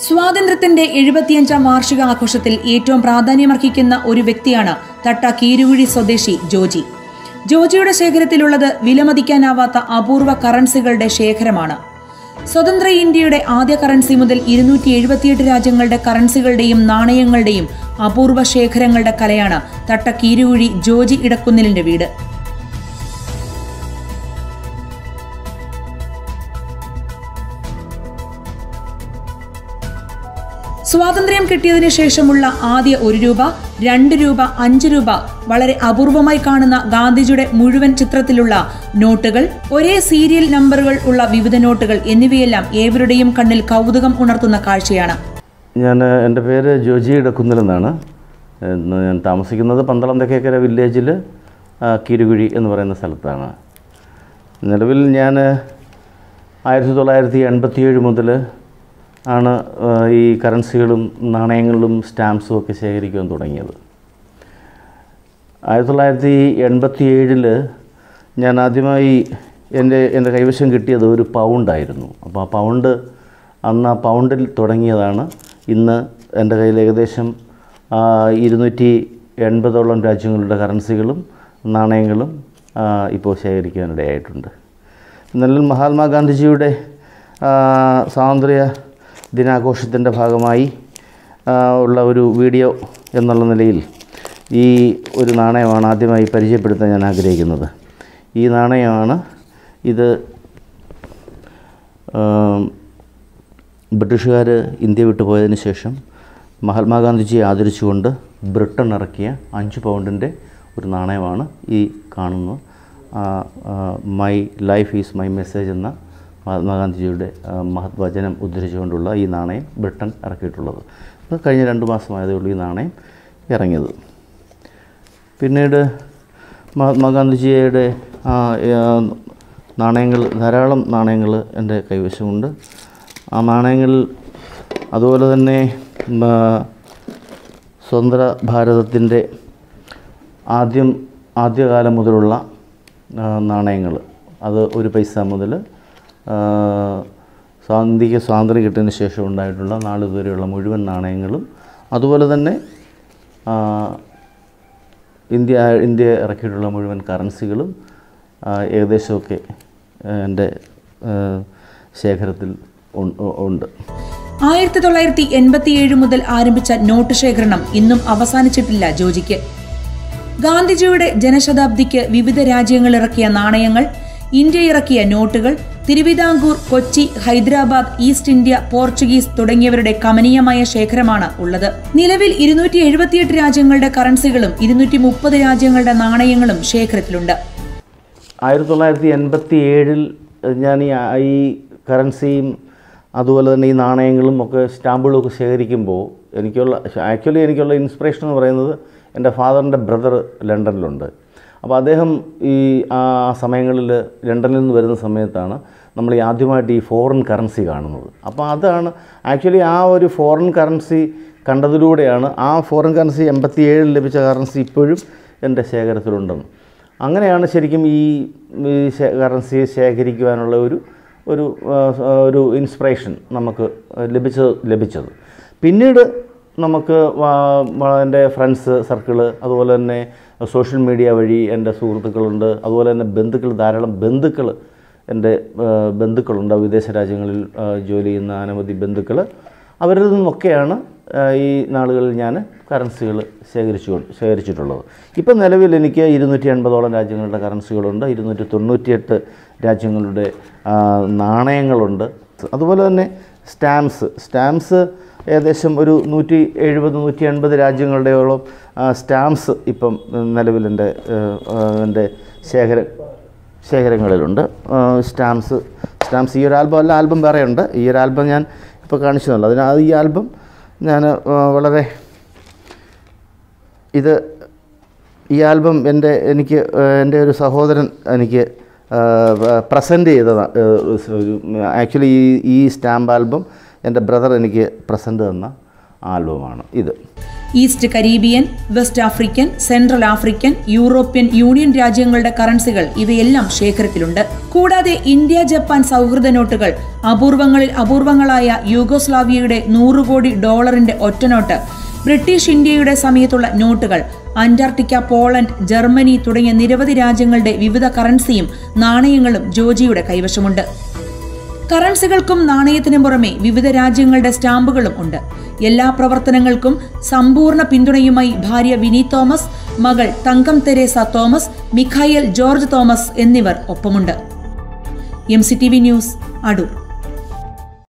സ്വാതന്ത്ര്യത്തിന്റെ എഴുപത്തിയഞ്ചാം വാർഷിക ആഘോഷത്തിൽ ഏറ്റവും പ്രാധാന്യമർഹിക്കുന്ന ഒരു വ്യക്തിയാണ് തട്ട കീരുകുഴി സ്വദേശി ജോജി ജോജിയുടെ ശേഖരത്തിലുള്ളത് വിലമതിക്കാനാവാത്ത അപൂർവ കറൻസികളുടെ ശേഖരമാണ് സ്വതന്ത്ര ഇന്ത്യയുടെ ആദ്യ കറൻസി മുതൽ ഇരുന്നൂറ്റി എഴുപത്തിയെട്ട് രാജ്യങ്ങളുടെ കറൻസികളുടെയും നാണയങ്ങളുടെയും അപൂർവ ശേഖരങ്ങളുടെ കലയാണ് തട്ട കീരുകുഴി ജോജി ഇടക്കുന്നിലിന്റെ വീട് സ്വാതന്ത്ര്യം കിട്ടിയതിനു ശേഷമുള്ള ആദ്യ ഒരു രൂപ രണ്ട് രൂപ അഞ്ച് രൂപ വളരെ അപൂർവമായി കാണുന്ന ഗാന്ധിജിയുടെ മുഴുവൻ ചിത്രത്തിലുള്ള നോട്ടുകൾ ഒരേ സീരിയൽ നമ്പറുകൾ ഉള്ള വിവിധ നോട്ടുകൾ എന്നിവയെല്ലാം ഏവരുടെയും കണ്ണിൽ കൗതുകം ഉണർത്തുന്ന കാഴ്ചയാണ് ഞാൻ എൻ്റെ പേര് ജോജി ഇടക്കുന്നിൽ എന്നാണ് ഇന്ന് ഞാൻ താമസിക്കുന്നത് പന്തളം തെക്കേക്കര വില്ലേജിൽ കിരുകുഴി എന്ന് പറയുന്ന സ്ഥലത്താണ് നിലവിൽ ഞാൻ ആയിരത്തി തൊള്ളായിരത്തി എൺപത്തിയേഴ് മുതൽ ആണ് ആ, ഈ കറൻസികളും നാണയങ്ങളും സ്റ്റാമ്പ്സും ഒക്കെ ശേഖരിക്കാൻ തുടങ്ങിയത് ആയിരത്തി തൊള്ളായിരത്തി എൺപത്തി ഏഴിൽ ഞാൻ ആദ്യമായി എൻ്റെ എൻ്റെ കൈവശം കിട്ടിയത് ഒരു പൗണ്ടായിരുന്നു അപ്പോൾ ആ പൗണ്ട് അന്ന് ആ പൗണ്ടിൽ തുടങ്ങിയതാണ് ഇന്ന് എൻ്റെ കയ്യിൽ ഏകദേശം ആ, ഇരുന്നൂറ്റി എൺപതോളം രാജ്യങ്ങളുടെ കറൻസികളും നാണയങ്ങളും ആ, ഇപ്പോൾ ശേഖരിക്കാനിടയായിട്ടുണ്ട് എന്നാൽ മഹാത്മാഗാന്ധിജിയുടെ ആ, സ്വാതന്ത്ര്യ ദിനാഘോഷത്തിൻ്റെ ഭാഗമായി ആ, ഉള്ള ഒരു വീഡിയോ എന്നുള്ള നിലയിൽ ഈ ഒരു നാണയമാണ് ആദ്യമായി പരിചയപ്പെടുത്താൻ ഞാൻ ആഗ്രഹിക്കുന്നത് ഈ നാണയമാണ് ഇത് ബ്രിട്ടീഷുകാർ ഇന്ത്യ വിട്ടു പോയതിന് ശേഷം മഹാത്മാഗാന്ധിജിയെ ആദരിച്ചുകൊണ്ട് ബ്രിട്ടൻ ഇറക്കിയ അഞ്ച് പൗണ്ടിൻ്റെ ഒരു നാണയമാണ് ഈ കാണുന്നത് my life is my message എന്ന മഹാത്മാഗാന്ധിജിയുടെ ആ, മഹത് വചനം ഉദ്ധരിച്ചുകൊണ്ടുള്ള ഈ നാണയം ബ്രിട്ടൻ ഇറക്കിയിട്ടുള്ളത് ഇത് കഴിഞ്ഞ രണ്ട് മാസമായതേ ഉള്ളൂ ഈ നാണയം ഇറങ്ങിയത് പിന്നീട് മഹാത്മാഗാന്ധിജിയുടെ ആ, ആ, നാണയങ്ങൾ ധാരാളം നാണയങ്ങൾ എൻ്റെ കൈവശമുണ്ട് ആ നാണയങ്ങൾ അതുപോലെ തന്നെ ഉം, ആ, സ്വതന്ത്ര ഭാരതത്തിൻ്റെ ആദ്യം ആദ്യകാലം മുതലുള്ള നാണയങ്ങൾ അത് ഒരു പൈസ മുതൽ സ്വാതന്ത്ര്യക്ക് സ്വാതന്ത്ര്യം കിട്ടിയതിന് ശേഷം ഉണ്ടായിട്ടുള്ള നാളിതുവരെയുള്ള മുഴുവൻ നാണയങ്ങളും അതുപോലെ തന്നെ ആ, ഇന്ത്യ ഇന്ത്യ ഇറക്കിയിട്ടുള്ള മുഴുവൻ കറൻസികളും ആ, ഏകദേശമൊക്കെ ആ, എൻ്റെ ആ, ശേഖരത്തിൽ ഉൺ- ഉണ്ട് ആയിരത്തി തൊള്ളായിരത്തി എൺപത്തിയേഴ് മുതൽ ആരംഭിച്ച നോട്ട് ശേഖരണം ഇന്നും അവസാനിച്ചിട്ടില്ല ജോജിക്ക് ഗാന്ധിജിയുടെ ജനശതാബ്ദിക്ക് വിവിധ രാജ്യങ്ങൾ ഇറക്കിയ നാണയങ്ങൾ ഇന്ത്യ ഇറക്കിയ നോട്ടുകൾ Thiruvithamkoor Kochi Hyderabad east India Portuguese തുടങ്ങിയവരുടെ കമനീയമായ ശേഖരമാണ് ഉള്ളത് നിലവിൽ ഇരുന്നൂറ്റി എഴുപത്തിയെട്ട് രാജ്യങ്ങളുടെ കറൻസികളും ഇരുന്നൂറ്റി മുപ്പത് രാജ്യങ്ങളുടെ നാണയങ്ങളും ശേഖരത്തിലുണ്ട് ആയിരത്തി തൊള്ളായിരത്തി എൺപത്തി ഏഴിൽ ഞാൻ ഈ ഈ കറൻസിയും അതുപോലെ തന്നെ ഈ നാണയങ്ങളും ഒക്കെ സ്റ്റാമ്പുകളും ഒക്കെ ശേഖരിക്കുമ്പോൾ എനിക്കുള്ള ആക്ച്വലി എനിക്കുള്ള ഇൻസ്പിറേഷൻ എന്ന് പറയുന്നത് എൻ്റെ ഫാദറിൻ്റെ ബ്രദർ ലണ്ടനിലുണ്ട് അപ്പോൾ അദ്ദേഹം ഈ ആ സമയങ്ങളിൽ ലണ്ടനിൽ നിന്ന് വരുന്ന സമയത്താണ് നമ്മൾ ഈ ആദ്യമായിട്ട് ഈ ഫോറിൻ കറൻസി കാണുന്നത് അപ്പോൾ അതാണ് ആക്ച്വലി ആ ഒരു ഫോറിൻ കറൻസി കണ്ടതിലൂടെയാണ് ആ ഫോറിൻ കറൻസി എൺപത്തി ഏഴിൽ ലഭിച്ച കറൻസി ഇപ്പോഴും എൻ്റെ ശേഖരത്തിലുണ്ടെന്ന് അങ്ങനെയാണ് ശരിക്കും ഈ ഈ ശേ- കറൻസി ശേഖരിക്കുവാനുള്ള ഒരു ഒരു ആ, ഒരു ഇൻസ്പിറേഷൻ നമുക്ക് ലഭിച്ചത് ലഭിച്ചത് പിന്നീട് നമുക്ക് വാ- വാ- എൻ്റെ ഫ്രണ്ട്സ് സർക്കിള് അതുപോലെ തന്നെ സോഷ്യൽ മീഡിയ വഴി എൻ്റെ സുഹൃത്തുക്കളുണ്ട് അതുപോലെ തന്നെ ബന്ധുക്കൾ ധാരാളം ബന്ധുക്കൾ എൻ്റെ ആ, ബന്ധുക്കളുണ്ട് വിദേശ രാജ്യങ്ങളിൽ ആ, ജോലി ചെയ്യുന്ന അനവധി ബന്ധുക്കൾ അവരിൽ നിന്നൊക്കെയാണ് ആ, ഈ നാളുകളിൽ ഞാൻ കറൻസികൾ ശേഖരിച്ചു കൊണ്ട്- ശേഖരിച്ചിട്ടുള്ളത് ഇപ്പം നിലവിൽ എനിക്ക് ഇരുന്നൂറ്റി എൺപതോളം രാജ്യങ്ങളുടെ കറൻസികളുണ്ട് ഇരുന്നൂറ്റി തൊണ്ണൂറ്റിയെട്ട് രാജ്യങ്ങളുടെ ആ, നാണയങ്ങളുണ്ട് അതുപോലെ തന്നെ സ്റ്റാമ്പ്സ് സ്റ്റാമ്പ്സ് ഏകദേശം ഒരു നൂറ്റി എഴുപത് നൂറ്റി എൺപത് രാജ്യങ്ങളുടെയോളം ആ, സ്റ്റാമ്പ്സ് ഇപ്പം നിലവിൽ എൻ്റെ എൻ്റെ ശേഖര ശേഖരങ്ങളിലുണ്ട് ആ, സ്റ്റാമ്പ്സ് സ്റ്റാമ്പ്സ് ഈ ഒരു ആൽബം അല്ല ആൽബം വേറെയുണ്ട് ഈ ഒരു ആൽബം ഞാൻ ഇപ്പോൾ കാണിച്ചു തന്നല്ലോ അതിന് അത് ഈ ആൽബം ഞാൻ ആ, വളരെ ഇത് ഈ ആൽബം എൻ്റെ എനിക്ക് ആ, എൻ്റെ ഒരു സഹോദരൻ എനിക്ക് പ്രസൻറ്റ് ചെയ്തതാണ് ഒരു ആക്ച്വലി ഈ ഈ സ്റ്റാമ്പ് ആൽബം എൻ്റെ ബ്രദർ എനിക്ക് പ്രസൻറ്റ് തന്ന ആൽബമാണ് ഇത് east Caribbean west African central African European union രാജ്യങ്ങളുടെ കറൻസികൾ ഇവയെല്ലാം ശേഖരത്തിലുണ്ട് കൂടാതെ ഇന്ത്യ ജപ്പാൻ സൗഹൃദ നോട്ടുകൾ അപൂർവങ്ങളിൽ അപൂർവങ്ങളായ യൂഗോസ്ലാവിയയുടെ നൂറ് കോടി ഡോളറിന്റെ ഒറ്റനോട്ട് ബ്രിട്ടീഷ് ഇന്ത്യയുടെ സമയത്തുള്ള നോട്ടുകൾ അന്റാർട്ടിക്ക പോളണ്ട് ജർമ്മനി തുടങ്ങിയ നിരവധി രാജ്യങ്ങളുടെ വിവിധ കറൻസിയും നാണയങ്ങളും ജോജിയുടെ കൈവശമുണ്ട് കറൻസികൾക്കും നാണയത്തിനും പുറമെ വിവിധ രാജ്യങ്ങളുടെ സ്റ്റാമ്പുകളും ഉണ്ട് എല്ലാ പ്രവർത്തനങ്ങൾക്കും സമ്പൂർണ്ണ പിന്തുണയുമായി ഭാര്യ വിനി തോമസ് മകൾ Thankam Teresa Thomas Mikhail George Thomas എന്നിവർ ഒപ്പമുണ്ട് M C T V news Adoor